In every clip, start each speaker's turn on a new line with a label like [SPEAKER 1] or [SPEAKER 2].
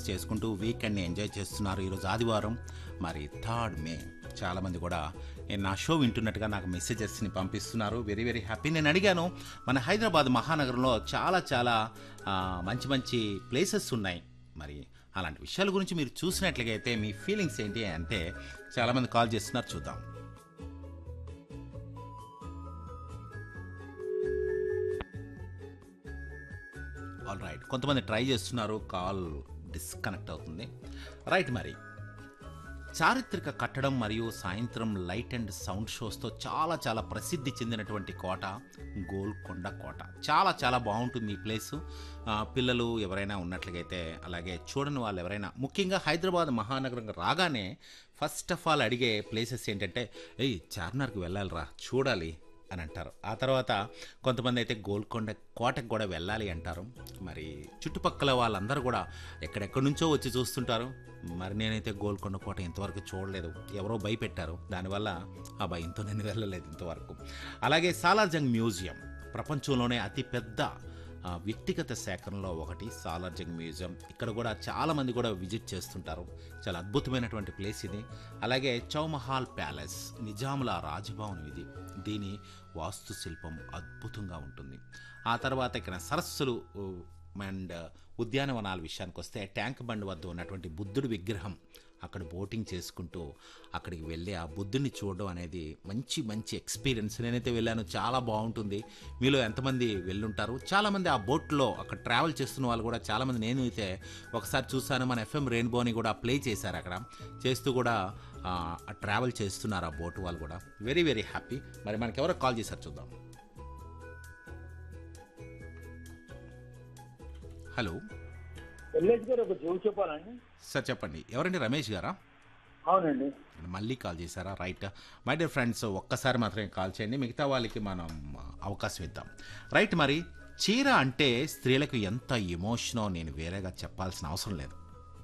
[SPEAKER 1] చేసుకుంటూ వీకెండ్ని ఎంజాయ్ చేస్తున్నారు ఈరోజు ఆదివారం మరి థర్డ్ మే చాలామంది కూడా నేను నా షో వింటున్నట్టుగా నాకు మెసేజెస్ని పంపిస్తున్నారు వెరీ వెరీ హ్యాపీ నేను అడిగాను మన హైదరాబాద్ మహానగరంలో చాలా చాలా ఆ, మంచి మంచి ప్లేసెస్ ఉన్నాయి మరి అలాంటి విషయాల గురించి మీరు చూసినట్లుగా అయితే మీ ఫీలింగ్స్ ఏంటి అంటే చాలామంది కాల్ చేస్తున్నారు చూద్దాం ఆల్ రైట్ కొంతమంది ట్రై చేస్తున్నారు కాల్ డిస్కనెక్ట్ అవుతుంది రైట్ మరి చారిత్రక కట్టడం మరియు సాయంత్రం లైట్ అండ్ సౌండ్ షోస్తో చాలా చాలా ప్రసిద్ధి చెందినటువంటి కోట గోల్కొండ కోట చాలా చాలా బాగుంటుంది ఈ ప్లేసు ఆ, పిల్లలు ఎవరైనా ఉన్నట్లయితే అలాగే చూడని వాళ్ళు ఎవరైనా ముఖ్యంగా హైదరాబాద్ మహానగరం రాగానే ఫస్ట్ ఆఫ్ ఆల్ అడిగే ప్లేసెస్ ఏంటంటే ఏయ్ చార్మినార్కి వెళ్ళాలిరా చూడాలి అని అంటారు ఆ తర్వాత కొంతమంది అయితే గోల్కొండ కోటకు కూడా వెళ్ళాలి అంటారు మరి చుట్టుపక్కల వాళ్ళందరూ కూడా ఎక్కడెక్కడి నుంచో వచ్చి చూస్తుంటారు మరి నేనైతే గోల్కొండ కోట ఇంతవరకు చూడలేదు ఎవరో భయపెట్టారు దానివల్ల ఆ భయంతో నేను వెళ్ళలేదు ఇంతవరకు అలాగే సాలార్జంగ్ మ్యూజియం ప్రపంచంలోనే అతిపెద్ద ఆ, వ్యక్తిగత సేకరణలో ఒకటి సాలార్జంగ్ మ్యూజియం ఇక్కడ కూడా చాలామంది కూడా విజిట్ చేస్తుంటారు చాలా అద్భుతమైనటువంటి ప్లేస్ ఇది అలాగే చౌమహాల్ ప్యాలెస్ నిజాముల రాజభవనం ఇది దీని వాస్తుశిల్పం అద్భుతంగా ఉంటుంది ఆ తర్వాత ఇక్కడ సరస్సులు ఉ, అండ్ ఉద్యానవనాల విషయానికి వస్తే ట్యాంక్ బండ్ వద్ద ఉన్నటువంటి బుద్ధుడి విగ్రహం అక్కడ బోటింగ్ చేసుకుంటూ అక్కడికి వెళ్ళి ఆ బుద్ధుడిని చూడడం అనేది మంచి మంచి ఎక్స్పీరియన్స్ నేనైతే వెళ్ళాను చాలా బాగుంటుంది మీలో ఎంతమంది వెళ్ళుంటారు చాలామంది ఆ బోట్లో అక్కడ ట్రావెల్ చేస్తున్న వాళ్ళు కూడా చాలామంది నేను అయితే ఒకసారి చూసాను మన ఎఫ్ఎం రెయిన్బోని కూడా ప్లే చేశారు అక్కడ చేస్తూ కూడా ఆ, ఆ ట్రావెల్ చేస్తున్నారు ఆ బోట్ వాళ్ళు కూడా వెరీ వెరీ హ్యాపీ మరి మనకి ఎవరో కాల్ చేశారు చూద్దాం హలో
[SPEAKER 2] ఎల్ఐసి గారు ఒక జోక్ చెప్పాలండి
[SPEAKER 1] సార్ చెప్పండి ఎవరండి రమేష్ గారా
[SPEAKER 2] అవునండి
[SPEAKER 1] మళ్ళీ కాల్ చేశారా రైట్ మై డియర్ ఫ్రెండ్స్ ఒక్కసారి మాత్రమే కాల్ చేయండి మిగతా వాళ్ళకి మనం అవకాశం ఇద్దాం రైట్ మరి చీర అంటే స్త్రీలకు ఎంత ఎమోషనో నేను వేరేగా చెప్పాల్సిన అవసరం లేదు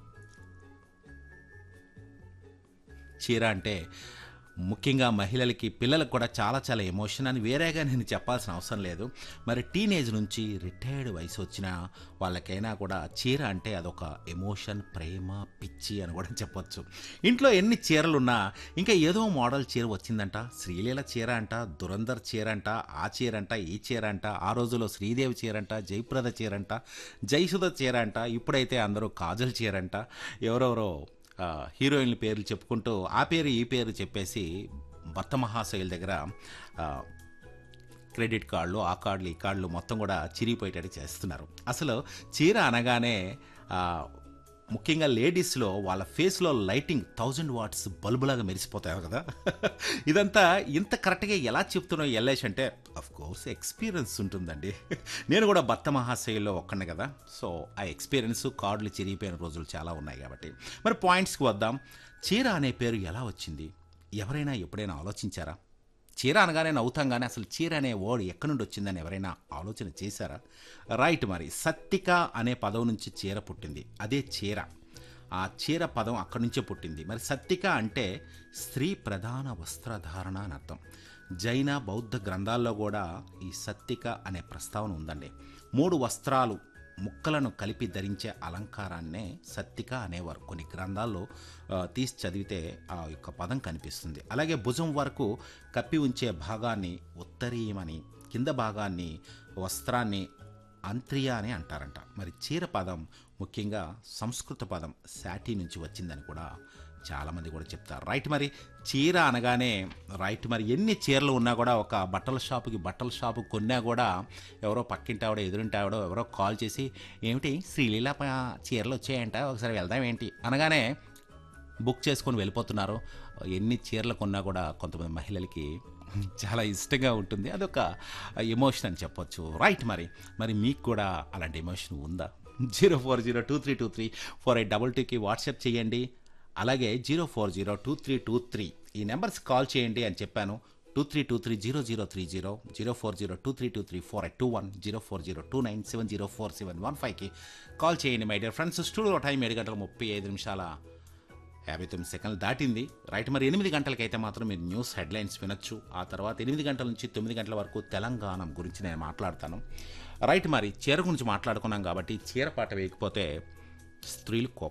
[SPEAKER 1] చీర అంటే ముఖ్యంగా మహిళలకి పిల్లలకు కూడా చాలా చాలా ఎమోషన్ అని వేరేగా నేను చెప్పాల్సిన అవసరం లేదు మరి టీనేజ్ నుంచి రిటైర్డ్ వయసు వచ్చిన వాళ్ళకైనా కూడా చీర అంటే అదొక ఎమోషన్ ప్రేమ పిచ్చి అని కూడా చెప్పొచ్చు ఇంట్లో ఎన్ని చీరలు ఉన్నా ఇంకా ఏదో మోడల్ చీర వచ్చిందంట శ్రీలీల చీర అంట దురందర్ చీర అంట ఆ చీర అంట ఈ చీర అంట ఆ రోజులో శ్రీదేవి చీర అంట జయప్రద చీర అంట జయసుధ చీర అంట ఇప్పుడైతే అందరూ కాజల్ చీర అంట ఎవరెవరో ఆ, హీరోయిన్ల పేర్లు చెప్పుకుంటూ ఆ పేరు ఈ పేరు చెప్పేసి భర్త మహాశైల దగ్గర ఆ, క్రెడిట్ కార్డులు ఆ కార్డులు ఈ కార్డులు మొత్తం కూడా చిరిగిపోయేటట్టు చేస్తున్నారు అసలు చీర అనగానే ఆ, ముఖ్యంగా లేడీస్లో వాళ్ళ ఫేస్లో లైటింగ్ థౌజండ్ వాట్స్ బల్బులాగా మెరిసిపోతాయి కదా ఇదంతా ఇంత కరెక్ట్గా ఎలా చెప్తున్నావు ఎల్ఐష్ అంటే అఫ్ కోర్స్ ఎక్స్పీరియన్స్ ఉంటుందండి నేను కూడా భర్త మహాశైల్లో ఒక్కనే కదా సో ఆ ఎక్స్పీరియన్స్ కార్డులు చిరిగిపోయిన రోజులు చాలా ఉన్నాయి కాబట్టి మరి పాయింట్స్కి వద్దాం చీర అనే పేరు ఎలా వచ్చింది ఎవరైనా ఎప్పుడైనా ఆలోచించారా చీర అనగానే నవ్వుతాం కానీ అసలు చీర అనే వర్డ్ ఎక్కడి నుండి వచ్చిందని ఎవరైనా ఆలోచన చేశారా రైట్ మరి సత్తిక అనే పదం నుంచి చీర పుట్టింది అదే చీర ఆ చీర పదం అక్కడి నుంచే పుట్టింది మరి సత్తిక అంటే స్త్రీ ప్రధాన వస్త్రధారణ అని అర్థం జైన బౌద్ధ గ్రంథాల్లో కూడా ఈ సత్తిక అనే ప్రస్తావన ఉందండి మూడు వస్త్రాలు ముక్కలను కలిపి ధరించే అలంకారాన్నే సత్తిక అనేవారు కొన్ని గ్రంథాల్లో ఆ, తీసి చదివితే ఆ యొక్క పదం కనిపిస్తుంది అలాగే భుజం వరకు కప్పి ఉంచే భాగాన్ని ఉత్తరీయమని కింద భాగాన్ని వస్త్రాన్ని అంత్రియ అని అంటారంట మరి చీర పదం ముఖ్యంగా సంస్కృత పదం శాటీ నుంచి వచ్చిందని కూడా చాలామంది కూడా చెప్తారు రైట్ మరి చీర అనగానే రైట్ మరి ఎన్ని చీరలు ఉన్నా కూడా ఒక బట్టల షాపుకి బట్టల షాపు కొన్నా కూడా ఎవరో పక్కింటి ఆవిడ ఎదురింటి ఆవిడ ఎవరో కాల్ చేసి ఏమిటి శ్రీలీల ప- చీరలు వచ్చాయంట ఒకసారి వెళ్దాం ఏంటి అనగానే బుక్ చేసుకొని వెళ్ళిపోతున్నారు ఎన్ని చీరలు కొన్నా కూడా కొంతమంది మహిళలకి చాలా ఇష్టంగా ఉంటుంది అదొక ఎమోషన్ అని చెప్పొచ్చు రైట్ మరి మరి మీకు కూడా అలాంటి ఎమోషన్ ఉందా zero four zero two three two three four eight double టూకి వాట్సాప్ చేయండి అలాగే zero four zero two three two three ఈ నెంబర్స్ కాల్ చేయండి అని చెప్పాను two three two three zero zero three zero zero four zero two three two three four eight two one zero four zero two nine seven zero four seven one ఫైవ్కి call చేయండి my dear friends studio time ఏడు గంటల ముప్పై ఐదు నిమిషాల యాభై తొమ్మిది సెకండ్లు దాటింది రైట్ మరి ఎనిమిది గంటలకైతే మాత్రం మీరు న్యూస్ హెడ్లైన్స్ వినొచ్చు ఆ తర్వాత ఎనిమిది గంటల నుంచి తొమ్మిది గంటల వరకు తెలంగాణ గురించి నేను మాట్లాడతాను రైట్ మరి చీర గురించి మాట్లాడుకున్నాం కాబట్టి చీర పాట వేయకపోతే స్త్రీలు కోపం